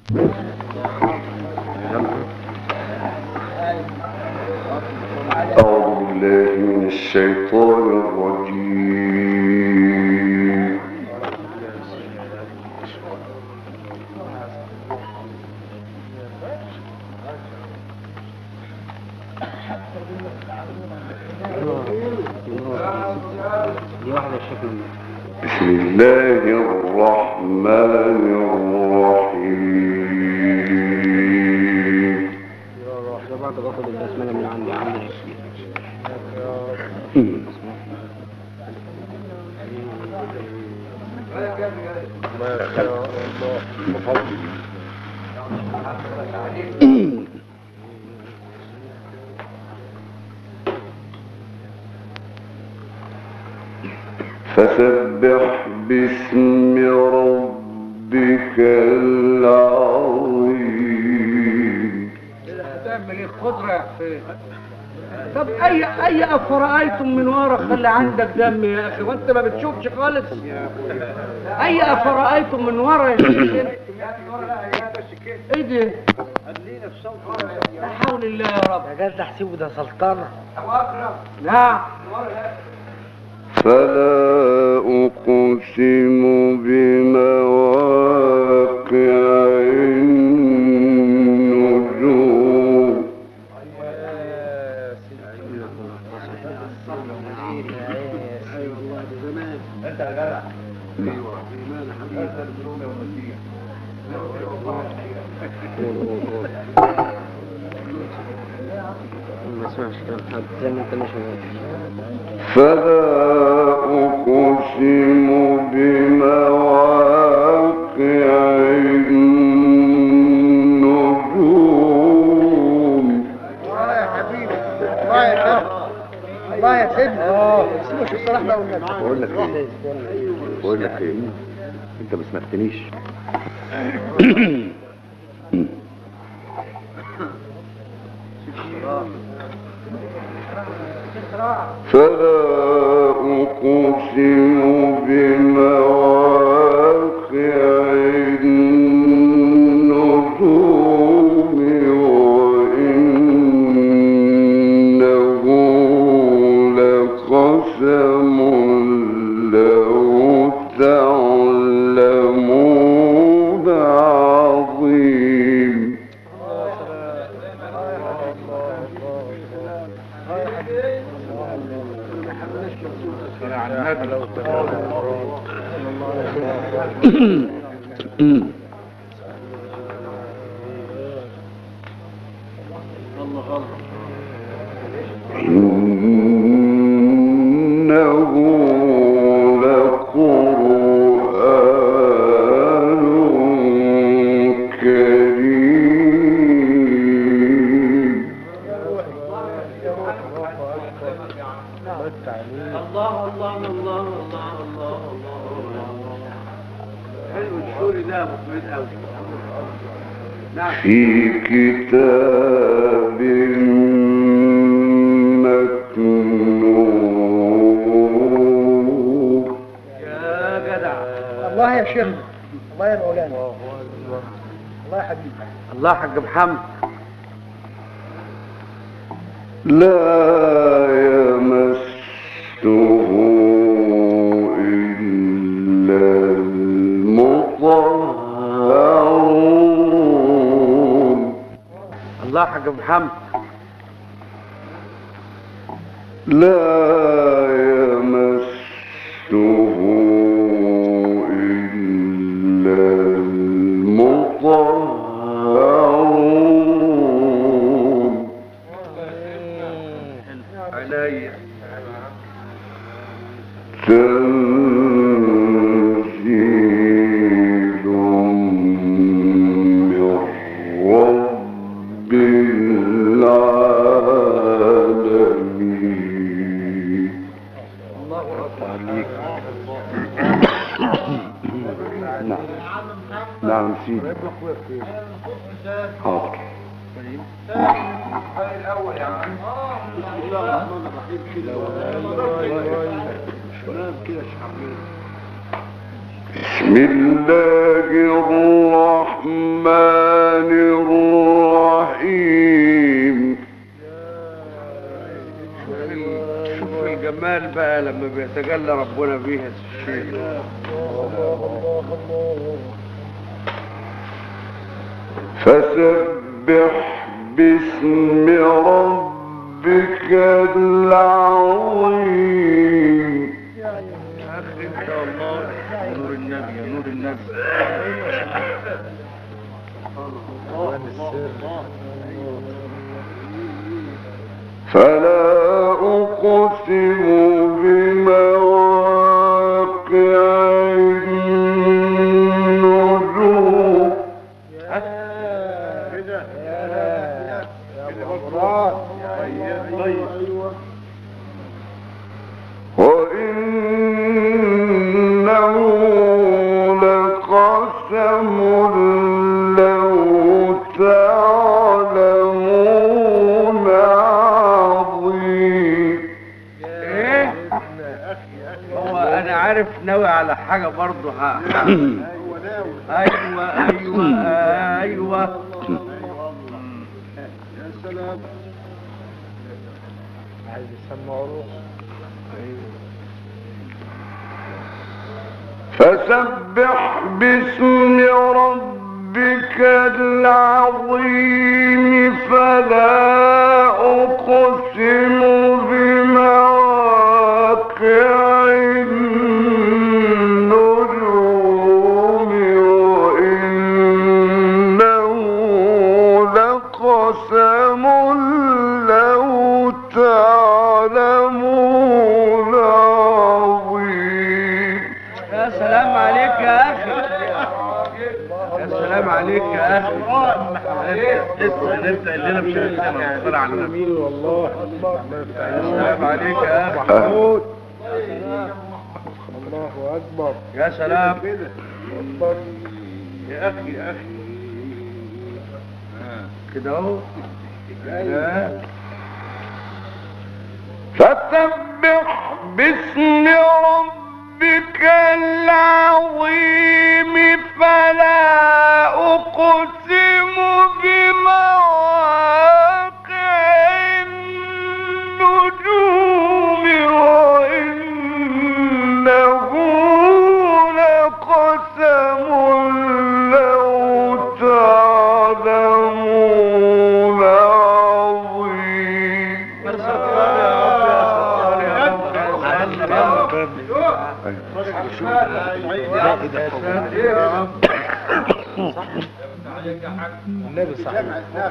أعوذ بالله من الشيطان الرجيم دي واحدة شكل بسم الله الرحمن الرحيم ده بعد غطى البسملة من عندي عندي فسبح باسم ربك العظيم تعمل ايه خضرة يا حسين طب اي اي افرأيتم من ورا خلي عندك دم يا اخي وانت ما بتشوفش خالص اي افرأيتم من ورا يا شيخ ايه ده لا حول الله يا رب يا جدع حسيبه ده سلطانة نعم فلا أقسم بمواقع النجوم ما اسمعش كلام حد زي ما انت ماشي فلا أقسم بمواقع النجوم الله يا حبيبي الله يا سيدنا الله يا سيدنا اه سيبوش الصلاح بقى والنبي بقول لك ايه بقول لك ايه انت ما سمعتنيش فلا أقسم بمواقع النجوم وإنه لقسم لو تعلمون عظيم إنه لقرآن كريم الله الله الله الله الله الله حلو الشوري ده مفيد قوي نعم في كتاب مكنون يا جدع الله يا شيخ الله يا مولانا الله يا حبيبي الله يا حاج محمد لا يمسه إلا المطهرون الله يا حاج محمد لا يمسه إلا المطهرون عليا تنزيل من رب العالمين نعم نعم سيدي حاضر بسم الله الرحمن بيتجلى ربنا بيها يا الشيخ فسبح باسم ربك العظيم يا اخي ان شاء الله نور النبي يا نور النبي فلا أقسم بمواقع النجوم وإنه لقسم لو تعلمون عظيم ايه هو انا عارف ناوي على حاجه برضه ه... ه... ايوه ايوه ايوه عايز يسمعوا روح فسبح باسم ربك العظيم فلا أقسم بمواقع النجوم وإنه لقسم لو تعلمون عظيم يا سلام عليك يا اخي يا سلام عليك يا اخي لسه نبدا الليله مش هنتكلم صلى على النبي جميل والله يا سلام عليك يا اخي محمود الله اكبر يا سلام يا اخي يا اخي كده اهو آه. فسبح باسم ربك العظيم فلا أقسم بمواقع النجوم وإنه لقسم لو تعلمون عظيم بس ستار يا رب يا ستار يا رب يا ساتر يا رب النبي صحيح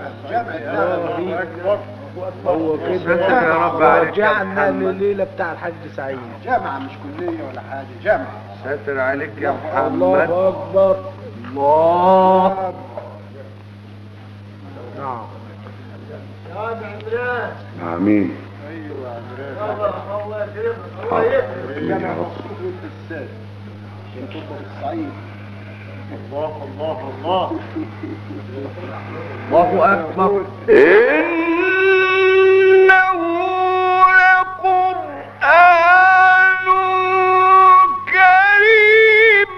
هو كده ستر يا رب عليك يا رجعنا محمد لليله بتاع الحاج سعيد جامعة مش كلية ولا حاجة جامعة ستر عليك يا محمد الله اكبر الله نعم آمين جامعة مخصوص وانت الساد عشان تبقى الصعيد الله الله الله الله اكبر إنه لقرآن كريم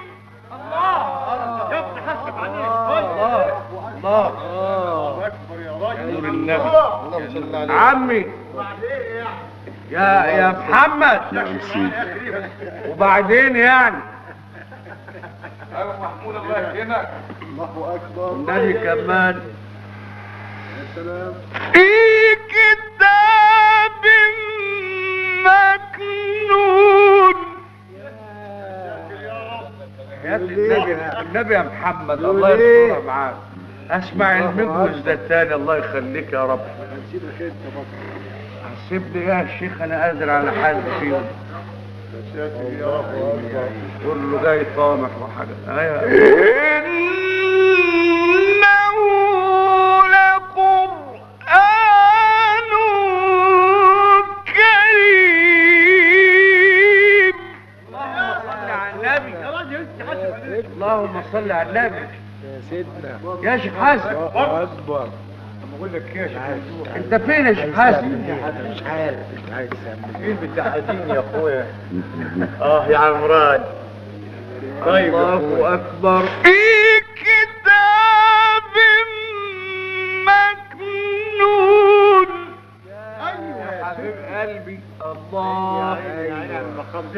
الله أكبر يا راجل نور النبي اللهم صل عليه عمي يا يا محمد وبعدين يعني الله أكبر النبي كمان يا سلام في كتاب مكنون يا النبي النبي يا محمد الله يسترها معاك اسمع المجوز ده تاني الله يخليك يا رب هنسيبك انت بقى سيبني يا شيخ انا قادر على حال فيهم يا ساتر يا رب كله جاي طامح وحاجه ايوه إنه لقرآن كريم اللهم صل على النبي يا سيدنا يا شيخ حسن الله اكبر بقول لك يا شيخ انت فين يا شيخ حسن مش عارف مش عايز اسمي مين بالتحديد يا اخويا اه يا عمران طيب يا الله أخويا. اكبر في كتاب مكنون يا حبيب قلبي الله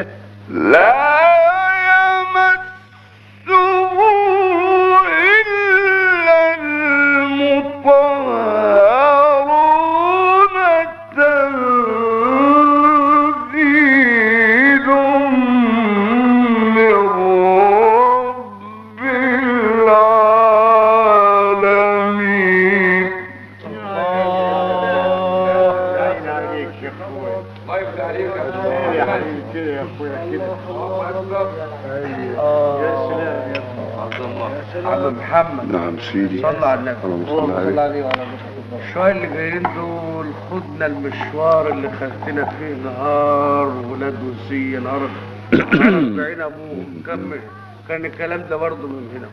محمد نعم سيدي صلى على النبي اللهم صل عليه الشوية اللي جايين دول خدنا المشوار اللي خدتنا فيه نهار ولاد وسية نهار 40 ابوه كمل كان الكلام ده برضه من هنا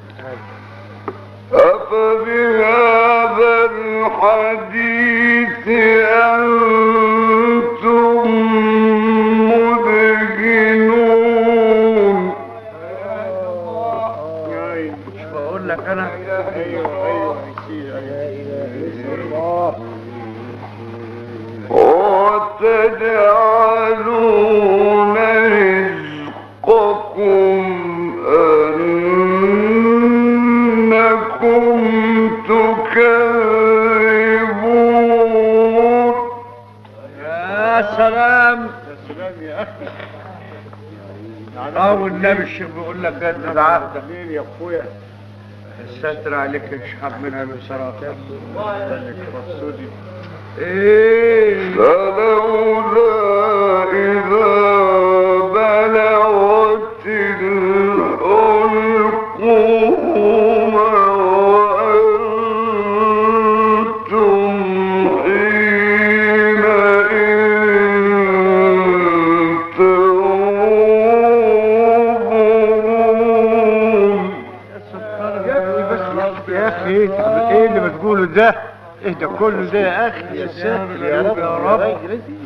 أفبهذا الحديث أنتم مدهنون مش بقول لك انا وتجعلون رزقكم أنكم تكذبون يا سلام او النبي الشيخ بيقول لك جدد عهدك يا اخويا الستر عليك يشحب منها من سراطير ايه فلولا إذا بلغت الحلقوم وأنتم حينئذ تنظرون يا اخي ايه اللي بتقوله ده ايه ده كله ده يا اخي يا ساتر يا رب يا رب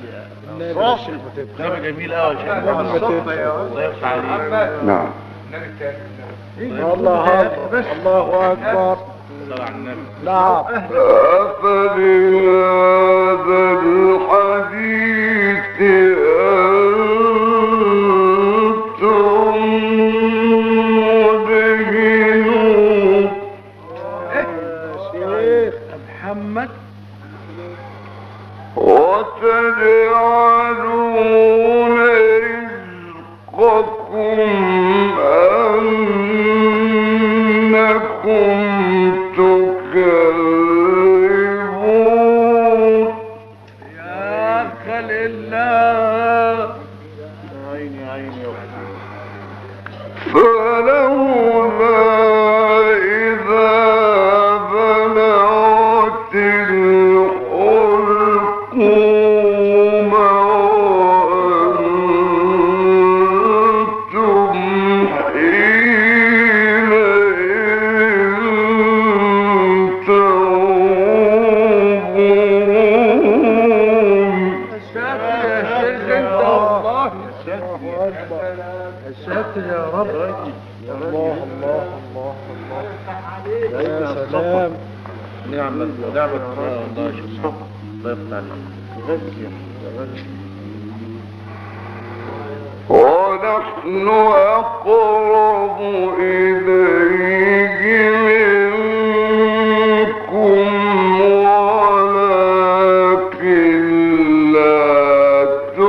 كلام جميل قوي يا شيخ الله يفتح عليك نعم الله اكبر الله اكبر صلى على النبي نعم أفبهذا الحديث أنتم مدهنون شيخ محمد وتجعلون رزقكم أنكم تكذبون يا خل الله عيني عيني يا اخي فلولا إذا بلغت الحلقوم وأنتم حينئذ تنظرون ساتر يا شيخ انت والله ساتر يا رب الله الله الله الله يا سلام نعمة نعمة الله يا شيخ الله يفتح عليك ونحن أقرب إليه منكم ولكن لا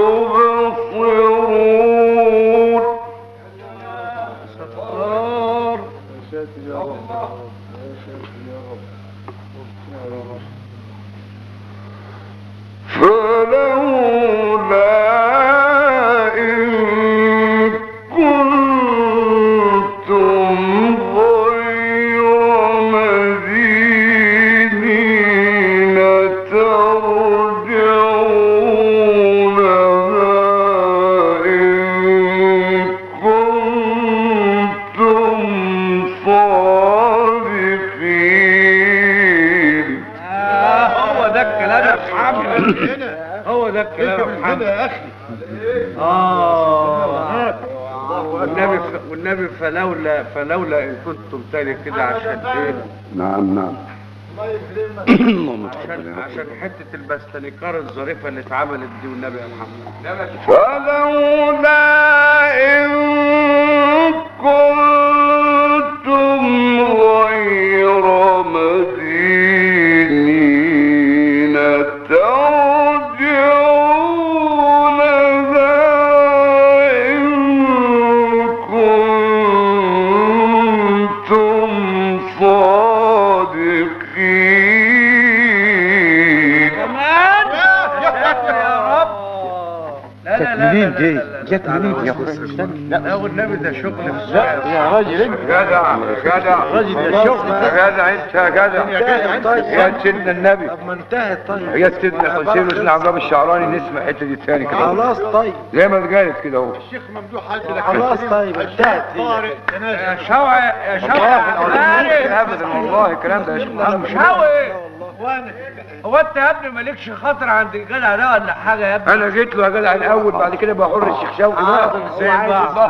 تبصرون ستار يا ساتر يا رب يا ساتر يا رب يا رب فلولا إن كنتم غير مدينين ترجعونها إن كنتم صادقين آه هو ده الكلام يا محمد هو ده الكلام يا محمد يا اخي اه والنبي ف... والنبي فلولا فلولا ان كنتم تاني كده عشان ايه نعم نعم اللهم عشان تقبل يا عشان حته البستنيكار الظريفه اللي اتعملت دي والنبي يا محمد فلولا إن كنتم غير مدينين ترجعونها إن كنتم صادقين كمان يا رب لا لا لا لا, لا, لا, لا, جت منين يا اخويا لا والنبي ده شغل في لا السعر يا راجل انت جدع جدع راجل ده شغل يا جدع انت يا جدع يا سيدنا النبي طب ما انتهت طيب يا سيدنا حسين وسيدنا عبد الله الشعراني نسمع الحته دي تاني كده خلاص طيب زي ما اتقالت كده اهو خلاص طيب انتهت هي يا شوقي يا شوقي ابدا والله الكلام ده يا شيخ محمد شوقي هو انت يا ابني مالكش خاطر عند الجدع ده ولا حاجه يا ابني انا جيت له يا جدع الاول بعد كده بقى حر الشيخ شوقي بقى زي بعض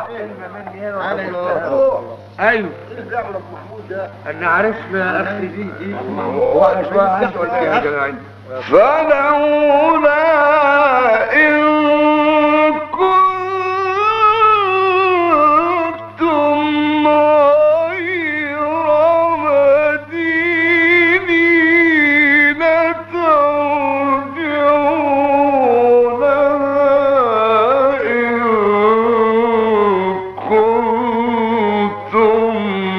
ايوه انا عرفنا يا اخي دي دي واحد شويه عندي ولا ايه يا جدع انت؟ فلولا إن كنتم غير مدينين ترجعونها إن كنتم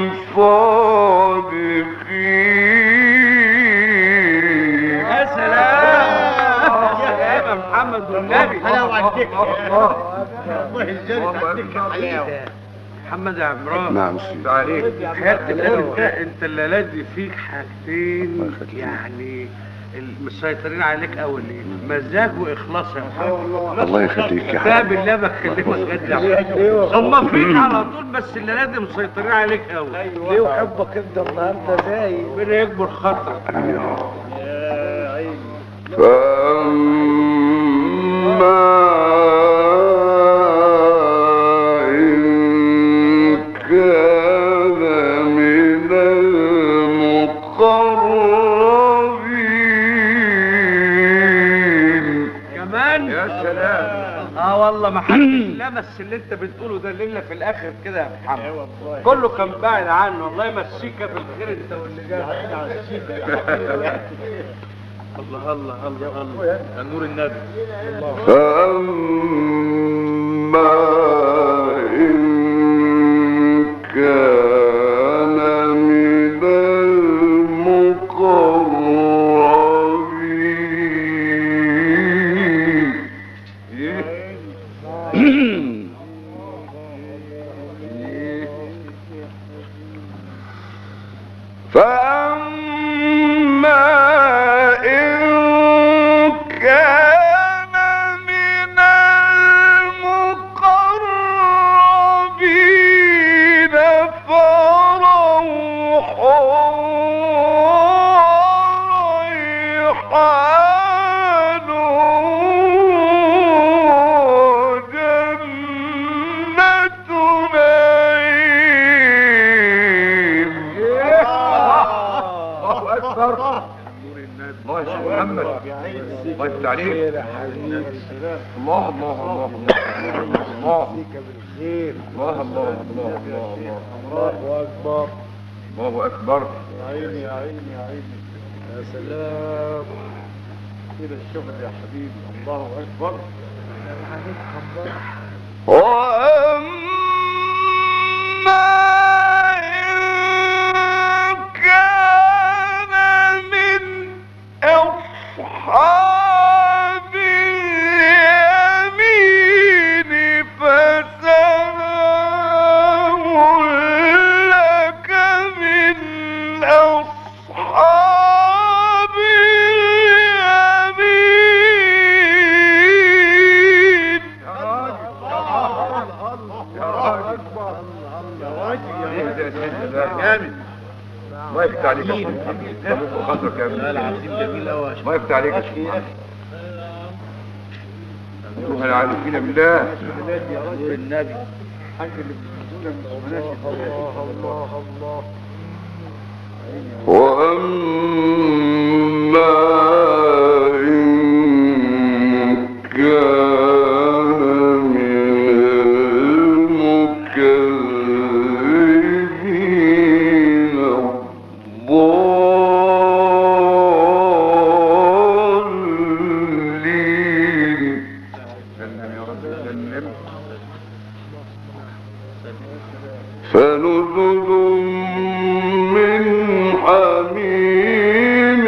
صادقين يا سلام يا سلام يا محمد والنبي حلاوة عندك. محمد يا عمران نعم سيدي عليك حياتك انت انت الليله دي فيك حاجتين يعني المسيطرين عليك قوي مزاج واخلاص يا محمد الله يخليك يا ده حبيبي بالله بكلمك جد هم فيك على طول بس الليله دي مسيطرين عليك قوي ليه وحبك انت النهارده زايد ربنا يكبر خاطرك فأما إن كان من المقربين كمان يا سلام اه والله ما حدش لمس اللي انت بتقوله ده الا في الاخر كده يا محمد كله كان بعد عنه الله يمسيك بالخير انت واللي جاي الله الله الله الله نور النبي فأما إن كان من المقربين فأما إن كان من المقربين فروح وريحان وجنة نعيم الله اكبر الله يا شيخ محمد الله يفتح عليك الله الله الله الله الله الله الله الله الله الله اكبر الله اكبر عيني يا عيني يا عيني يا سلام كده الشغل يا حبيبي الله اكبر وأما إن كان من أصحاب اليمين فسلام لك من أصحاب اليمين يا راجل ايه ده يا سيدنا ده جامد الله يفتح عليك يا شيخ محمد طب خاطرك يا ابني العظيم جميل قوي الله يفتح عليك يا شيخ محمد ايها العارفين بالله نور النبي الله الله الله وأما إن كان من المكذبين الضالين سلم يا رب سلم فنزل من حميم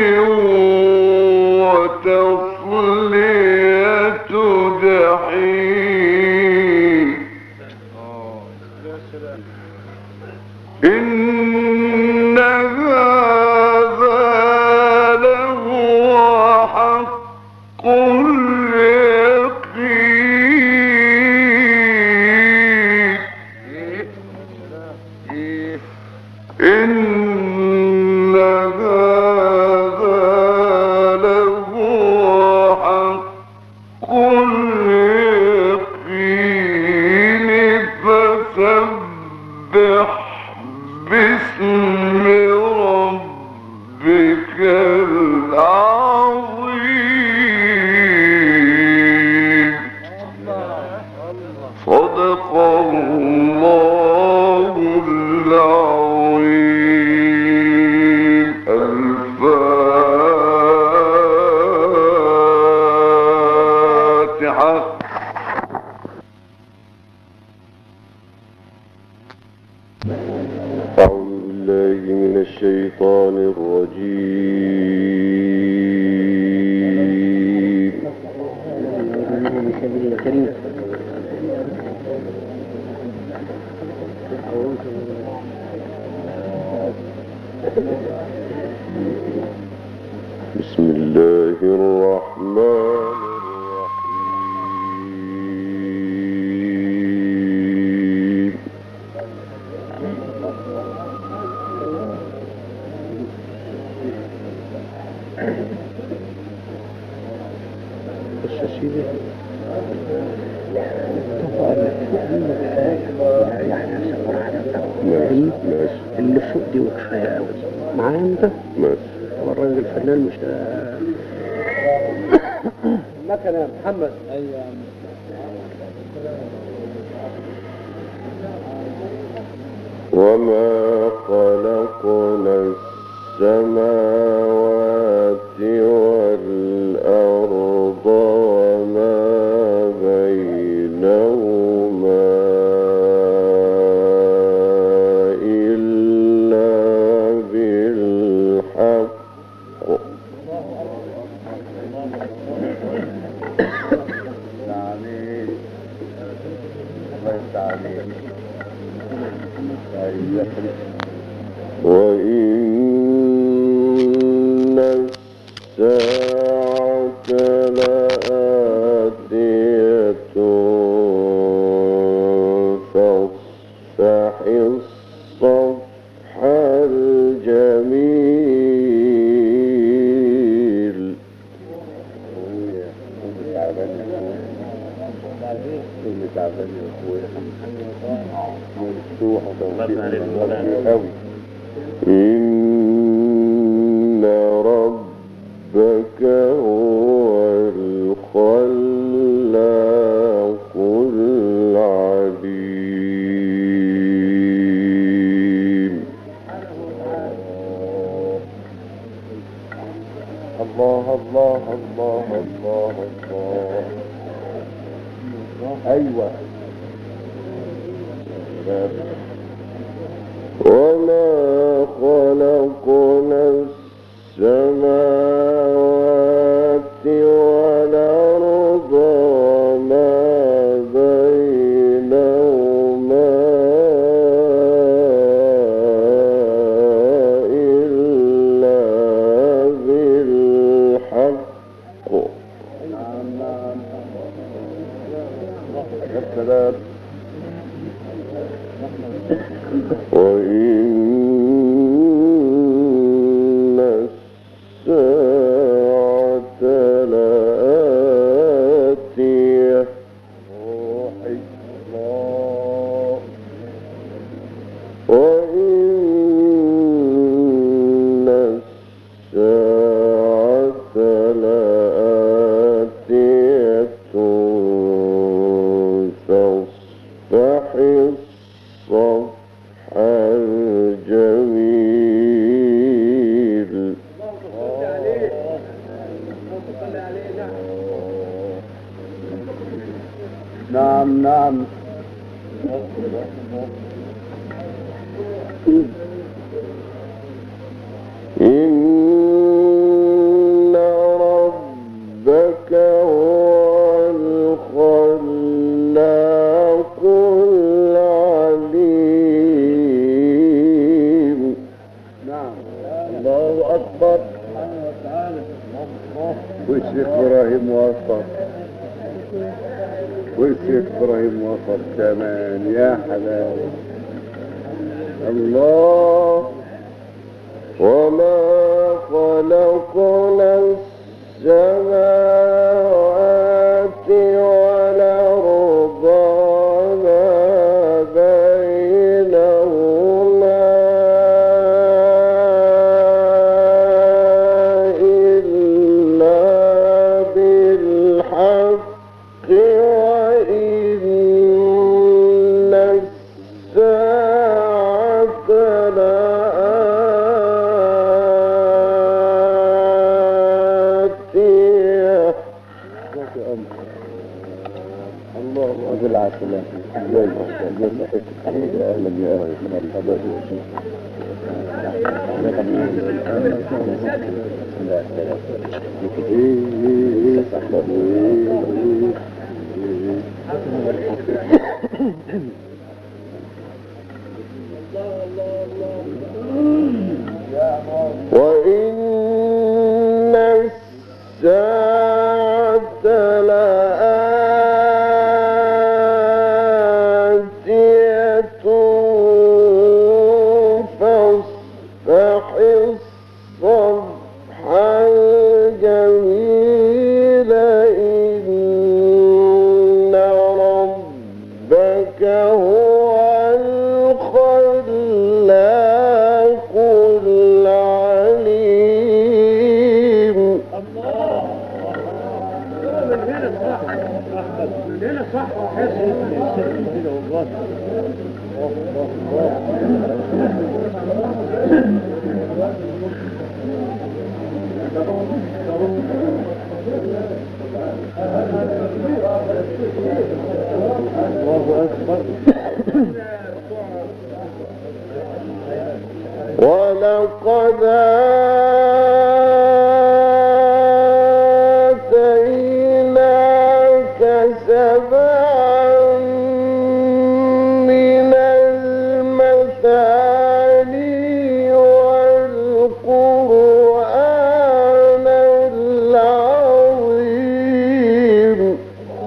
وتصلية جحيم الشيطان الرجيم بسم الله الرحمن الرحيم بس يا سيدي ماشي ماشي اللي فوق دي وكفايه قوي معايا انت ماشي هو الراجل الفنان مش مكنه يا محمد وما خلقنا السماوات والأرض وما بينهما إلا بالحق وإن الساعة لآتية فاصفح الصفح الجميل إن ربك هو الخلاق العليم الله الله الله الله الله أيوة وما خلقنا السماوات والأرض وما بينهما إلا بالحق السلام وإن الساعة لآتية وإن الساعة لآتية فاصفح الصفح الجميل نعم نعم إن ربك هو الخلاق العليم نعم الله أكبر والشيخ إبراهيم وصل والشيخ إبراهيم وصل كمان يا حلال الله وما خلقنا السماوات والأرض وما بينهما إلا بالحق وإن الساعة لآتية مع السلامة أهلا يا أهلا وإن الساعة لآتية فاصفح الصفح الجميل إن ربك هو الخلاق العليم من هنا صح من هنا صح ولقد آتيناك سبعا من المثاني والقرآن العظيم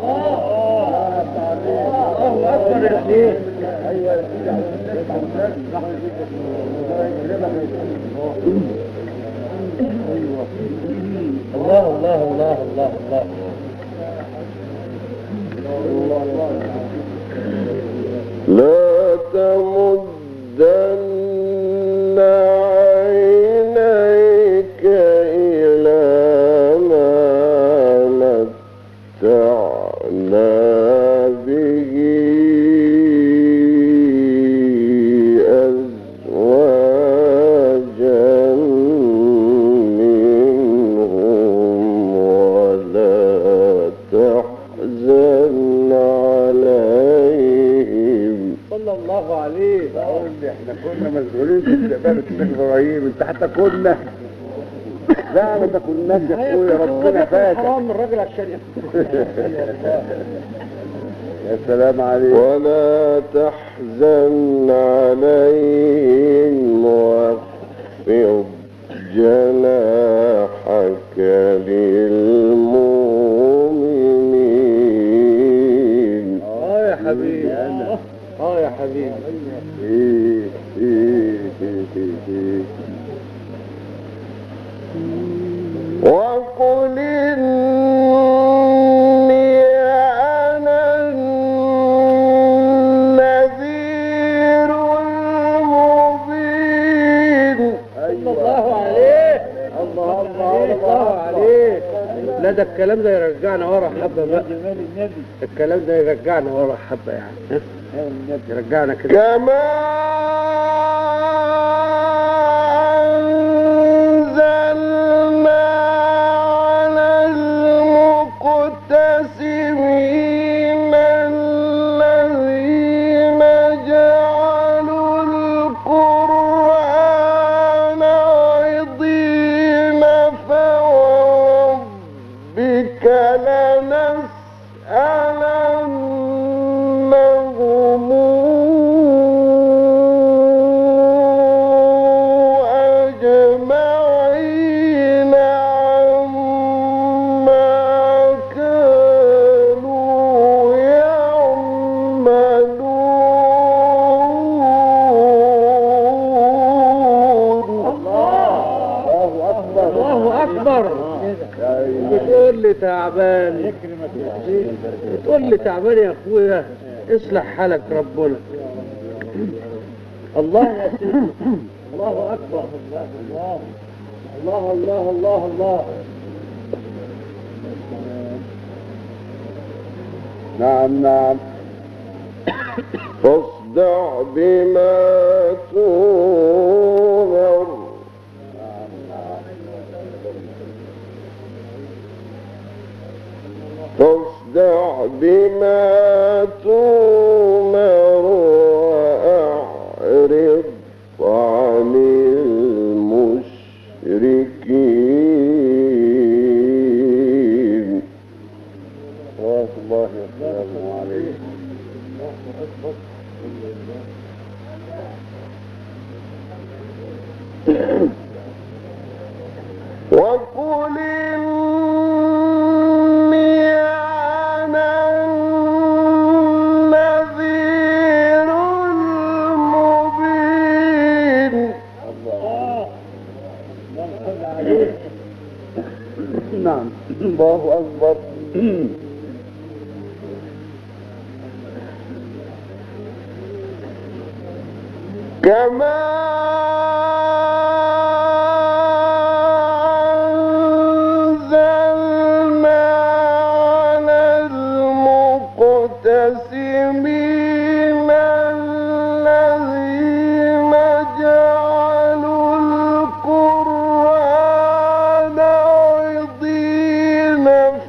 الله الله الله الله الله لا تمدن عينيك إلى ما متعنا به أزواجا منهم ولا تحزن عليهم صلى الله عليه احنا كنا مسؤولين في استقبال الشيخ ابراهيم انت حتى كنا لا ما تكوناش يا اخويا ربنا فاتك حرام الراجل عشان يا سلام عليك ولا تحزن عليهم واخفض جناحك للمؤمنين اه يا حبيبي اه يا حبيبي إيه إيه إيه إيه إيه. وقل إني أنا النذير المبين صلى الله عليه الله الله الله عليه لا ده الكلام ده يرجعنا ورا حبه بقى الكلام ده يرجعنا ورا حبه يعني ها؟ يرجعنا كده كما أنزلنا على المقتسمين الذين جعلوا القرآن عضين فوربك لنسألنهم أجمعين عما كانوا يعملون الله اكبر الله اكبر بتقول لي تعبان بتقول لي تعبان يا اخويا اصلح حالك ربنا الله يا سيدي الله اكبر الله الله الله الله الله نعم نعم فاصدع بما تؤمر فاصدع بما تؤمر وأعرض عن المشركين صلوات الله وسلامه عليه وقل إني أنا النذير المبين نعم الله أكبر كما أنزلنا على المقتسمين الذين جعلوا القرآن عضين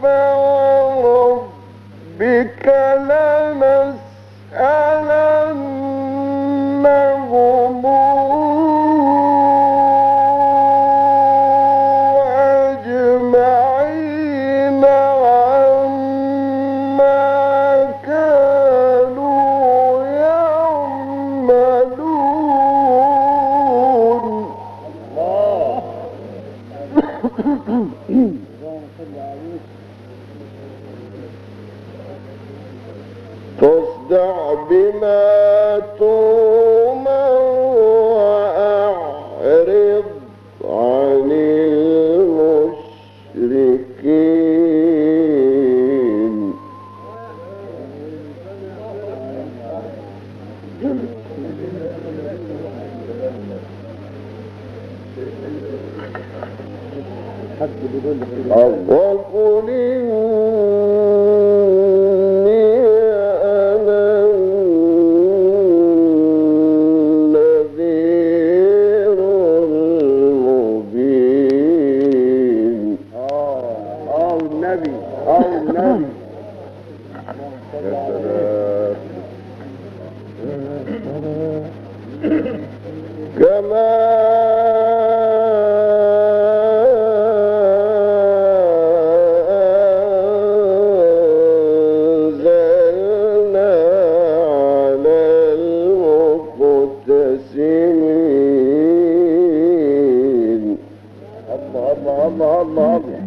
فوربك لنسألنهم أجمعين عما كانوا يعملون فاصدع بما تؤمر وأعرض عن المشركين وقل إني أنا النذير المبين اه اه النبي اه النبي يا سلام كما أنزلنا على المقتسمين الله الله الله الله الله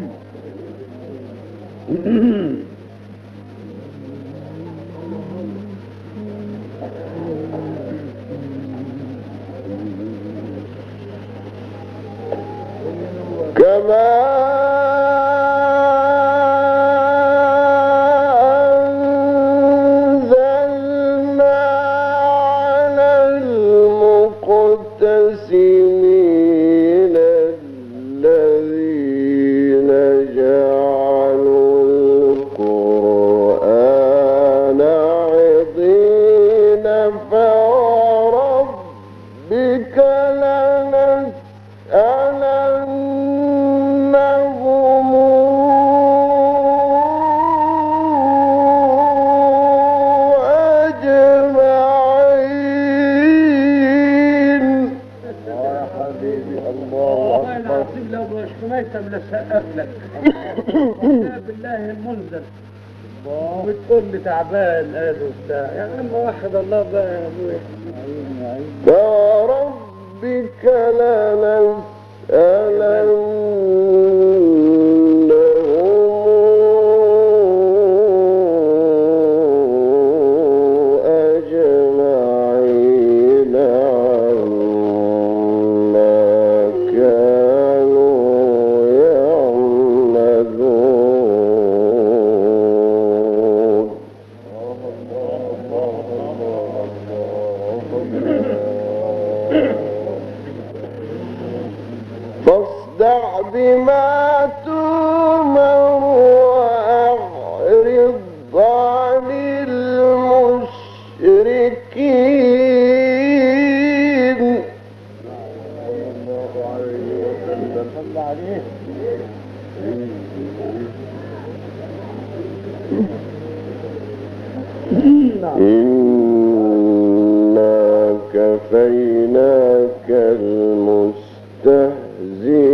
كما أنزلنا على المقتسمين الذين جعلوا القرآن عضين فوربك لنسألنهم أجمعين يا حبيبي الله والله أكبر العظيم لو مش ميتم لسقف لك يا بالله المنزل وبتقول لي تعبان قال وبتاع يا عم واحد الله بقى يا ابويا فوربك لنسألنهم أجمعين عما كانوا يعملون فاصدع بما تؤمر وأعرض عن المشركين صلى عليه ۖ إنا كفيناك المستهزئين